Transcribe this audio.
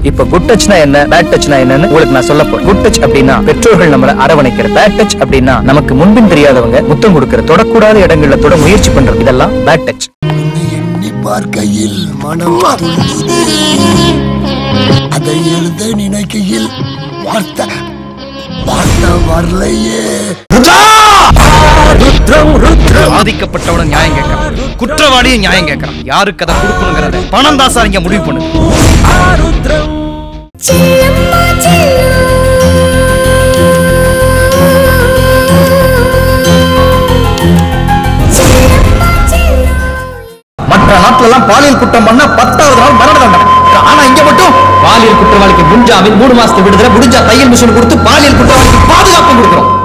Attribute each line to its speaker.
Speaker 1: இப்ப குட் டச்னா என்ன பேட் டச்னா என்னன்னு உங்களுக்கு நான் சொல்ல போறேன் குட் டச் அப்படின்னா பெற்றோர்கள் நம்மள அரவணைக்கிறது பேட் டச் அப்படின்னா நமக்கு முன்பின் தெரியாதவங்க முத்தம் கொடுக்கிற தொடக்கூடாத இடங்கள்ல தொட முயற்சி பண்றது இதெல்லாம் பேட் டச்
Speaker 2: உன்னை எண்ணி பார்க்கையில் மனம் துள்ளுதே. அதை எழுத நினைக்கையில் வார்த்தை வார்த்தை வரலையே
Speaker 3: பாதிக்கப்பட்டவன நியாயம் கேட்கறான் குற்றவாளியும் நியாயம் கேட்கறான் யாருக்கு அதை கொடுக்கணுங்கிறத பணம் தான் சார் இங்க முடிவு பண்ணுது
Speaker 4: செல்லம்மா செல்லம் செல்லம்
Speaker 1: மற்ற நாட்டுல எல்லாம் பாலியல் குற்றம் பண்ண பத்தாவது நாள் மரண தண்டனை ஆனா இங்க மட்டும் பாலியல் குற்றவாளிக்கு முன்ஜாமீன் மூணு மாசத்து விடுதலை முடிஞ்சா தையல் மிஷின் கொடுத்து பாலியல் குற்றவாளிக்கு பாதுகாப்பு கொடுக்குறோம்